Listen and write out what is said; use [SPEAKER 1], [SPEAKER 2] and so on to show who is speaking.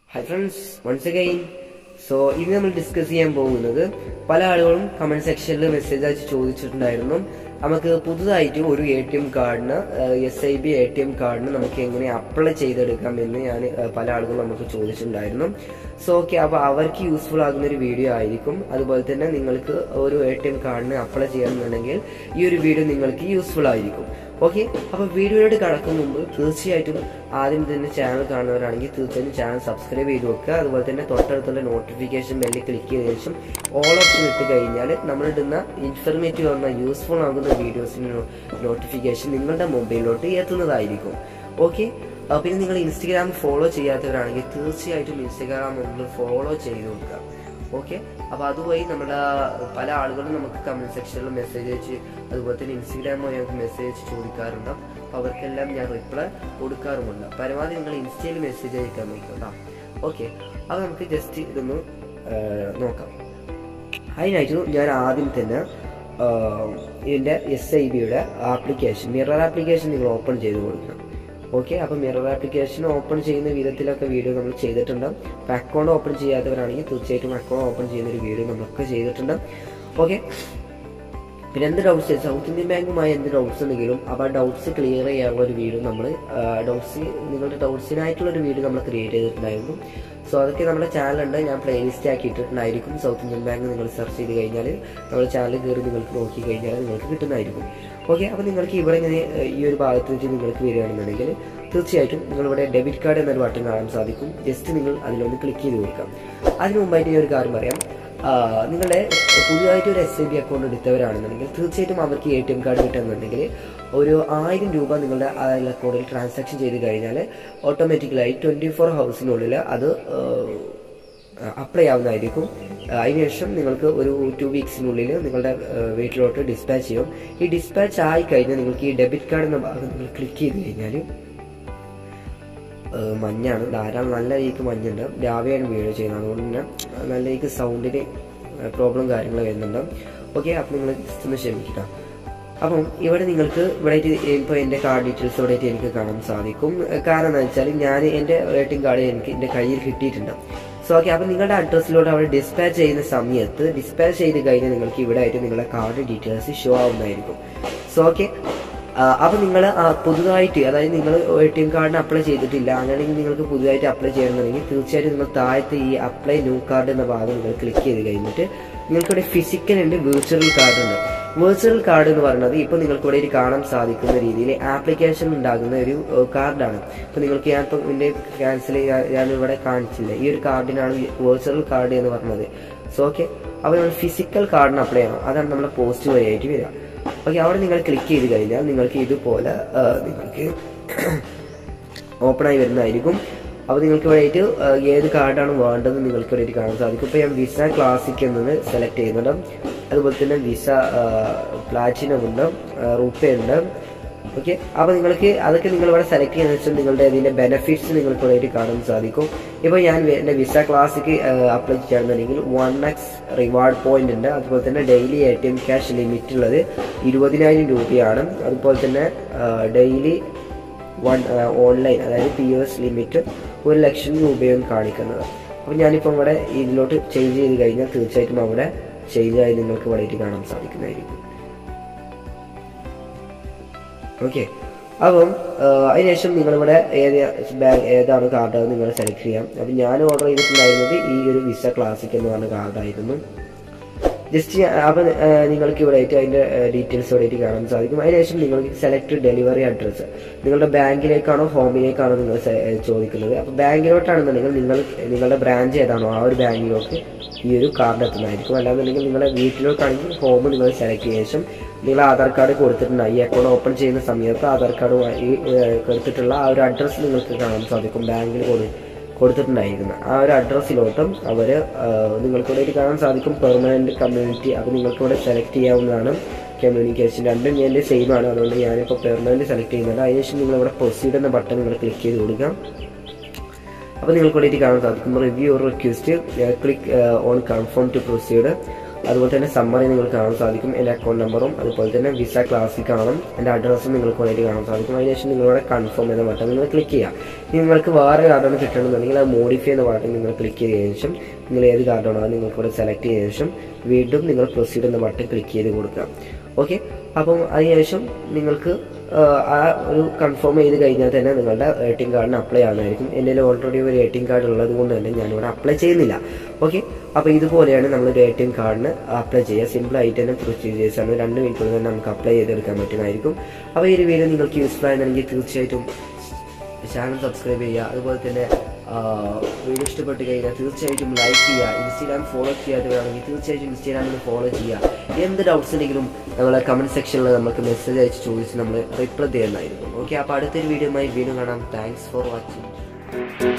[SPEAKER 1] high friends once again so ഇന്ന് നമ്മൾ discuss ചെയ്യാൻ പോകുന്നത് പല ആളുകളും കമന്റ് സെക്ഷനിൽ മെസ്സേജ് അയച്ച് ചോദിച്ചിട്ടുണ്ടായിരുന്നു നമുക്ക് പുതുതായിട്ട് ഒരു എ ടി എം കാർഡിന് S I B A T M കാർഡിന് നമുക്ക് എങ്ങനെ അപ്ലൈ ചെയ്തെടുക്കാം എന്ന് ഞാൻ ഏഹ്, പല ആളുകളും നമുക്ക് ചോദിച്ചിട്ടുണ്ടായിരുന്നു സോ ഓക്കെ അപ്പോൾ അവർക്ക് യൂസ്ഫുൾ ആകുന്ന ഒരു വീഡിയോ ആയിരിക്കും അതുപോലെ തന്നെ നിങ്ങൾക്ക് ഒരു എ ടി എം കാർഡിന് അപ്ലൈ ചെയ്യണമെന്നുണ്ടെങ്കിൽ ഈ ഒരു വീഡിയോ നിങ്ങൾക്ക് യൂസ്ഫുൾ ആയിരിക്കും ഓക്കെ അപ്പൊ വീഡിയോയിലോട്ട് കടക്കും മുമ്പ് തീർച്ചയായിട്ടും ആദ്യം തന്നെ ചാനൽ കാണുന്നവരാണെങ്കിൽ തീർച്ചയായും ചാനൽ സബ്സ്ക്രൈബ് ചെയ്ത് വെക്കുക അതുപോലെ തന്നെ തൊട്ടടുത്തുള്ള നോട്ടിഫിക്കേഷൻ ബെല്ലിൽ ക്ലിക്ക് ചെയ്തതിനു ശേഷം ഓൾ ഓപ്ഷൻ ഇട്ട് കഴിഞ്ഞാൽ നമ്മൾ ഇടുന്ന ഇൻഫർമേറ്റീവ് ആകുന്ന യൂസ്ഫുൾ ആകുന്ന വീഡിയോസിന്റെ നോട്ടിഫിക്കേഷൻ നിങ്ങളുടെ മൊബൈലിലോട്ട് എത്തുന്നതായിരിക്കും ഓക്കെ പിന്നെ നിങ്ങൾ ഇൻസ്റ്റഗ്രാം ഫോളോ ചെയ്യാത്തവരാണെങ്കിൽ തീർച്ചയായിട്ടും ഇൻസ്റ്റഗ്രാം നിങ്ങൾ ഫോളോ ചെയ്ത് വെക്കുക ഓക്കെ അപ്പൊ അതുവഴി നമ്മുടെ പല ആളുകളും നമുക്ക് കമന്റ് സെക്ഷനിൽ മെസ്സേജ് അയച്ച് അതുപോലെ തന്നെ ഇൻസ്റ്റഗ്രാം വഴി നമുക്ക് മെസ്സേജ് അയച്ച് ചോദിക്കാറുണ്ട് അപ്പൊ അവർക്കെല്ലാം ഞാൻ റിപ്ലൈ കൊടുക്കാറുമുണ്ട് പരമാവധി നിങ്ങൾ ഇൻസ്റ്റയിൽ മെസ്സേജ് അയക്കാൻ നോക്കുക കേട്ടോ ഓക്കെ അപ്പൊ നമുക്ക് ജസ്റ്റ് ഇതൊന്ന് ആ, നോക്കാം അതിനായിട്ട് ഞാൻ ആദ്യം തന്നെ ആ, ഇതിന്റെ എസ് ഐ ബിയുടെ ആപ്ലിക്കേഷൻ മിറർ ആപ്ലിക്കേഷൻ നിങ്ങൾ ഓപ്പൺ ചെയ്ത് കൊടുക്കണം ഓക്കെ അപ്പൊ മിറർ ആപ്ലിക്കേഷൻ ഓപ്പൺ ചെയ്യുന്ന വിധത്തിലൊക്കെ വീഡിയോ നമ്മൾ ചെയ്തിട്ടുണ്ട് അപ്പൊ അക്കൗണ്ട് ഓപ്പൺ ചെയ്യാത്തവരാണെങ്കിൽ തീർച്ചയായിട്ടും അക്കൗണ്ട് ഓപ്പൺ ചെയ്യുന്ന ഒരു വീഡിയോ നമ്മളൊക്കെ ചെയ്തിട്ടുണ്ട് ഓക്കെ പിന്നെ എന്ത് ഡൗട്ട്സ് സൗത്ത് ഇന്ത്യൻ ബാങ്കുമായി എന്ത് ഡൗട്ട്സ് ഉണ്ടെങ്കിലും അപ്പോൾ ആ ഡൗട്ട്സ് ക്ലിയർ ചെയ്യാനുള്ള ഒരു വീഡിയോ നമ്മൾ ഡൗട്ട്സ് നിങ്ങളുടെ ഡൗട്ട്സിനായിട്ടുള്ള ഒരു വീഡിയോ നമ്മൾ ക്രിയേറ്റ് ചെയ്തിട്ടുണ്ടായിരുന്നു സോ അതൊക്കെ നമ്മുടെ ചാനലുണ്ട് ഞാൻ പ്ലേലിസ്റ്റ് ആക്കി ഇട്ടിട്ടുണ്ടായിരിക്കും സൗത്ത് ഇന്ത്യൻ ബാങ്ക് നിങ്ങൾ സെർച്ച് ചെയ്ത് കഴിഞ്ഞാൽ നമ്മുടെ ചാനൽ കയറി നിങ്ങൾക്ക് നോക്കി കഴിഞ്ഞാൽ നിങ്ങൾക്ക് കിട്ടുന്നതായിരിക്കും ഓക്കെ അപ്പോൾ നിങ്ങൾക്ക് ഇവിടെ ഇങ്ങനെ ഏഹ്, ഈ ഒരു ഭാഗത്ത് വെച്ച് നിങ്ങൾക്ക് വരികയാണെന്നുണ്ടെങ്കിൽ തീർച്ചയായിട്ടും നിങ്ങളിവിടെ ഡെബിറ്റ് കാർഡ് എന്നൊരു ബട്ടൺ കാണാൻ സാധിക്കും ജസ്റ്റ് നിങ്ങൾ അതിലൊന്ന് ക്ലിക്ക് ചെയ്ത് കൊടുക്കാം അതിന് മുമ്പായിട്ട് ഞാൻ ഒരു കാര്യം പറയാം ആ, നിങ്ങളുടെ പുതിയതായിട്ട് ഒരു എസ് ഐ ബി അക്കൗണ്ട് എടുത്തവരാണെന്നുണ്ടെങ്കിൽ തീർച്ചയായിട്ടും അവർക്ക് എ ടി എം കാർഡ് കിട്ടുന്നുണ്ടെങ്കിൽ ഒരു ആയിരം രൂപ നിങ്ങളുടെ ആ അക്കൗണ്ടിൽ ട്രാൻസാക്ഷൻ ചെയ്ത് കഴിഞ്ഞാൽ ഓട്ടോമാറ്റിക്കലായി ട്വൻറ്റി ഫോർ ഹവേഴ്സിനുള്ളിൽ അത് അപ്ലൈ ആവുന്നതായിരിക്കും ആ, അതിനുശേഷം നിങ്ങൾക്ക് ഒരു ടു വീക്സിനുള്ളിൽ നിങ്ങളുടെ ആ, വീട്ടിലോട്ട് ഡിസ്പാച്ച് ചെയ്യും ഈ ഡിസ്പാച്ച് ആയി കഴിഞ്ഞാൽ നിങ്ങൾക്ക് ഈ ഡെബിറ്റ് കാർഡ് എന്ന ഭാഗം നിങ്ങൾ ക്ലിക്ക് ചെയ്ത് കഴിഞ്ഞാൽ ഏഹ് മഞ്ഞാണ് ധാരാളം നല്ല രീതിക്ക് മഞ്ഞുണ്ട് രാവിലെയാണ് വീഡിയോ ചെയ്യുന്നത് അതുകൊണ്ട് തന്നെ നല്ല രീതിക്ക് സൗണ്ടിന് പ്രോബ്ലം കാര്യങ്ങൾ വരുന്നുണ്ട് ഓക്കെ അപ്പം നിങ്ങൾ ജസ്റ്റ് ഒന്ന് ക്ഷമിക്കുക അപ്പം ഇവിടെ നിങ്ങൾക്ക് ഇവിടെ ഇപ്പോൾ എൻ്റെ കാർഡ് ഡീറ്റെയിൽസ് ഇവിടെ എനിക്ക് കാണാൻ സാധിക്കും ഏഹ് കാരണം എന്താ വെച്ചാൽ ഞാൻ എൻ്റെ റേറ്റിംഗ് കാർഡ് എനിക്ക് എൻ്റെ കയ്യിൽ കിട്ടിയിട്ടുണ്ട് സോ ഓക്കെ അപ്പം നിങ്ങളുടെ അഡ്രസ്സിലോട്ട് അവിടെ ഡിസ്പാച്ച് ചെയ്യുന്ന സമയത്ത് ഡിസ്പാച്ച് ചെയ്ത് കഴിഞ്ഞാൽ നിങ്ങൾക്ക് ഇവിടെ ആയിട്ട് നിങ്ങളുടെ കാർഡ് ഡീറ്റെയിൽസ് ഷോ ആവുന്നതായിരിക്കും സോ ഓക്കെ അപ്പൊ നിങ്ങൾ പുതുതായിട്ട് അതായത് നിങ്ങൾ എ ടി എം കാർഡിന് അപ്ലൈ ചെയ്തിട്ടില്ല അങ്ങനെയെങ്കിൽ നിങ്ങൾക്ക് പുതുതായിട്ട് അപ്ലൈ ചെയ്യണമെന്നുണ്ടെങ്കിൽ തീർച്ചയായിട്ടും നിങ്ങൾ താഴത്തെ ഈ അപ്ലൈ ന്യൂ കാർഡ് എന്ന ഭാഗം നിങ്ങൾ ക്ലിക്ക് ചെയ്ത് കഴിഞ്ഞിട്ട് നിങ്ങൾക്കിവിടെ ഫിസിക്കൽ ഉണ്ട് വിർച്വൽ കാർഡ് ഉണ്ട് വിർച്വൽ കാർഡ് എന്ന് പറയുന്നത് ഇപ്പൊ നിങ്ങൾക്ക് ഇവിടെ ഒരു കാണാൻ സാധിക്കുന്ന രീതിയിൽ ആപ്ലിക്കേഷൻ ഉണ്ടാകുന്ന ഒരു ഏഹ്, കാർഡാണ് ഇപ്പൊ നിങ്ങൾക്ക് ഞാൻ ഇപ്പം ഇതിന്റെ ക്യാൻസൽ ഞാൻ ഇവിടെ കാണിച്ചില്ല ഈ ഒരു കാർഡിനാണ് വിർച്വൽ കാർഡ് എന്ന് പറഞ്ഞത് സോ ഓക്കെ അപ്പൊ നമ്മൾ ഫിസിക്കൽ കാർഡിന് അപ്ലൈ ചെയ്യണം അതാണ് നമ്മുടെ പോസ്റ്റ് വഴിയായിട്ട് വരിക ഓക്കെ അവിടെ നിങ്ങൾ ക്ലിക്ക് ചെയ്ത് കഴിഞ്ഞാൽ നിങ്ങൾക്ക് ഇതുപോലെ ആ, നിങ്ങൾക്ക് ഓപ്പൺ ആയി വരുന്നതായിരിക്കും അപ്പോൾ നിങ്ങൾക്ക് ഇവിടെ ആയിട്ട് ആ, ഏത് കാർഡാണ് വേണ്ടതെന്ന് നിങ്ങൾക്ക് ഇവിടെ ആയിട്ട് കാണാൻ സാധിക്കും ഇപ്പോൾ ഞാൻ വിസ ക്ലാസിക് എന്നത് സെലക്ട് ചെയ്യുന്നുണ്ട് അതുപോലെ തന്നെ വിസ പ്ലാറ്റിനം ഉണ്ട് റുപ്പേ ഉണ്ട് ഓക്കെ അപ്പോൾ നിങ്ങൾക്ക് അതൊക്കെ നിങ്ങൾ ഇവിടെ സെലക്ട് ചെയ്യുന്ന വെച്ചാൽ നിങ്ങളുടെ ഇതിന്റെ ബെനിഫിറ്റ്സ് നിങ്ങൾക്ക് ഇവിടെ ആയിട്ട് കാണാൻ സാധിക്കും ഇപ്പോൾ ഞാൻ എൻ്റെ വിസ ക്ലാസിക്ക് അപ്ലൈ ചെയ്യുകയാണെന്നുണ്ടെങ്കിൽ വൺ എക്സ് റിവാർഡ് പോയിന്റ് ഉണ്ട് അതുപോലെ തന്നെ daily A T M cash limit ഉള്ളത് ഇരുപതിനായിരം രൂപയാണ് അതുപോലെ തന്നെ ഡെയിലി വൺ ഓൺലൈൻ അതായത് പി എസ് ലിമിറ്റ് ഒരു ലക്ഷം രൂപയും കാണിക്കുന്നത് അപ്പോൾ ഞാനിപ്പോൾ ഇവിടെ ഇതിലോട്ട് ചേഞ്ച് ചെയ്ത് കഴിഞ്ഞാൽ തീർച്ചയായിട്ടും അവിടെ ചേഞ്ച് ആയി നിങ്ങൾക്ക് ഇവിടെ ആയിട്ട് കാണാൻ സാധിക്കുന്നതായിരിക്കും ഓക്കെ അപ്പം ആ, അതിനുശേഷം നിങ്ങളിവിടെ ഏത് ബാങ്ക് ഏതാണ് കാർഡ് നിങ്ങൾ സെലക്ട് ചെയ്യാം അപ്പം ഞാൻ ഓർഡർ ചെയ്തിട്ടുണ്ടായിരുന്നത് ഈ ഒരു വിസ ക്ലാസിക് എന്ന് പറഞ്ഞ കാർഡായിരുന്നു ജസ്റ്റ് അപ്പം നിങ്ങൾക്ക് ഇവിടെ ആയിട്ട് അതിന്റെ ഡീറ്റെയിൽസ് ഇവിടെ ആയിട്ട് കാണാൻ സാധിക്കും അതിനുശേഷം നിങ്ങൾക്ക് സെലക്ട് ഡെലിവറി അഡ്രസ്സ് നിങ്ങളുടെ ബാങ്കിലേക്കാണോ ഹോമിലേക്കാണോ നിങ്ങൾ സെ- ഏ, ചോദിക്കുന്നത് അപ്പോൾ ബാങ്കിലോട്ടാണെന്നുണ്ടെങ്കിൽ നിങ്ങൾ നിങ്ങളുടെ ബ്രാഞ്ച് ഏതാണോ ആ ഒരു ബാങ്കിലോട്ട് ഈ ഒരു കാർഡ് എത്തുന്നതായിരിക്കും അല്ലാന്നുണ്ടെങ്കിൽ നിങ്ങളുടെ വീട്ടിലോട്ടാണെങ്കിൽ ഹോം നിങ്ങൾ സെലക്ട് ചെയ്ത ശേഷം നിങ്ങൾ ആധാർ കാർഡ് കൊടുത്തിട്ടുണ്ടായി ഈ അക്കൗണ്ട് ഓപ്പൺ ചെയ്യുന്ന സമയത്ത് ആധാർ കാർഡുമായി കൊടുത്തിട്ടുള്ള ആ ഒരു അഡ്രസ്സ് നിങ്ങൾക്ക് കാണാൻ സാധിക്കും ബാങ്കിൽ കൊടു കൊടുത്തിട്ടുണ്ടായിരുന്നു ആ ഒരു അഡ്രസ്സിലോട്ടും അവർ നിങ്ങൾക്ക് ഇവിടെ കാണാൻ സാധിക്കും പെർമനന്റ് കമ്മ്യൂണിറ്റി അത് നിങ്ങൾക്ക് ഇവിടെ സെലക്ട് ചെയ്യാവുന്നതാണ് കമ്മ്യൂണിക്കേഷൻ രണ്ടും എൻ്റെ സെയിം ആണ് അതുകൊണ്ട് ഞാനിപ്പോൾ പെർമനന്റ് സെലക്ട് ചെയ്യുന്നുണ്ട് അതിനുശേഷം നിങ്ങൾ ഇവിടെ പ്രൊസീഡ് എന്ന ബട്ടൺ നിങ്ങൾ ക്ലിക്ക് ചെയ്ത് കൊടുക്കാം അപ്പോൾ നിങ്ങൾക്ക് ഇവിടെ കാണാൻ സാധിക്കും review request click on confirm to proceed അതുപോലെ തന്നെ സമ്മറി നിങ്ങൾക്ക് കാണാൻ സാധിക്കും എൻ്റെ അക്കൗണ്ട് നമ്പറും അതുപോലെ തന്നെ വിസ ക്ലാസ്സിൽ കാണും എൻ്റെ അഡ്രസ്സും നിങ്ങൾക്ക് വേണ്ടി കാണാൻ സാധിക്കും അതിനുശേഷം നിങ്ങളുടെ കൺഫേം എന്ന ബട്ടൺ നിങ്ങൾ ക്ലിക്ക് ചെയ്യുക ഇനി നിങ്ങൾക്ക് വേറെ കാർഡാണ് കിട്ടണമെന്നുണ്ടെങ്കിൽ അത് മോഡിഫൈ എന്ന ബട്ടൺ നിങ്ങൾ ക്ലിക്ക് ചെയ്തതിനു ശേഷം നിങ്ങൾ ഏത് കാർഡാണോ അത് നിങ്ങൾക്ക് ഇവിടെ സെലക്ട് ചെയ്തതിനു ശേഷം വീണ്ടും നിങ്ങൾ പ്രൊസീഡ് എന്ന ബട്ടൺ ക്ലിക്ക് ചെയ്ത് കൊടുക്കുക ഓക്കെ അപ്പം അതിനുശേഷം നിങ്ങൾക്ക് ആ, ആ ഒരു കൺഫേം ചെയ്ത് കഴിഞ്ഞാൽ തന്നെ നിങ്ങളുടെ എ ടി എം കാർഡിന് അപ്ലൈ ആകുന്നതായിരിക്കും എൻ്റെ ഓൾറെഡി ഒരു എ ടി എം കാർഡ് ഉള്ളത് കൊണ്ട് തന്നെ ഞാനിവിടെ അപ്ലൈ ചെയ്യുന്നില്ല ഓക്കെ അപ്പോൾ ഇതുപോലെയാണ് നമ്മളൊരു എ ടി എം കാർഡിന് അപ്ലൈ ചെയ്യുക സിമ്പിൾ ആയിട്ട് തന്നെ പ്രൊസീജിയേഴ്സ് ആണ് രണ്ട് മിനിറ്റ് തന്നെ നമുക്ക് അപ്ലൈ ചെയ്തെടുക്കാൻ പറ്റുന്നതായിരിക്കും അപ്പോൾ ഈ ഒരു വീഡിയോ നിങ്ങൾക്ക് യൂസ്ഫുൾ ആയിരുന്നെങ്കിൽ തീർച്ചയായിട്ടും ചാനൽ സബ്സ്ക്രൈബ് ചെയ്യുക അതുപോലെ തന്നെ വീഡിയോ ഇഷ്ടപ്പെട്ട് കഴിഞ്ഞാൽ തീർച്ചയായിട്ടും ലൈക്ക് ചെയ്യുക ഇൻസ്റ്റാഗ്രാം ഫോളോ ചെയ്യാത്തവരാണെങ്കിൽ തീർച്ചയായിട്ടും ഇൻസ്റ്റാഗ്രാമിൽ ഫോളോ ചെയ്യുക എന്ത് ഡൗട്ട്സ് ഉണ്ടെങ്കിലും നമ്മളെ കമൻറ്റ് സെക്ഷനിൽ നമുക്ക് മെസ്സേജ് അയച്ച് ചോദിച്ച് നമ്മൾ റിപ്ലൈ ചെയ്യുന്നതായിരിക്കും ഓക്കെ അപ്പോൾ അടുത്തൊരു വീഡിയോയുമായി വീണ്ടും കാണാം താങ്ക്സ് ഫോർ വാച്ചിങ്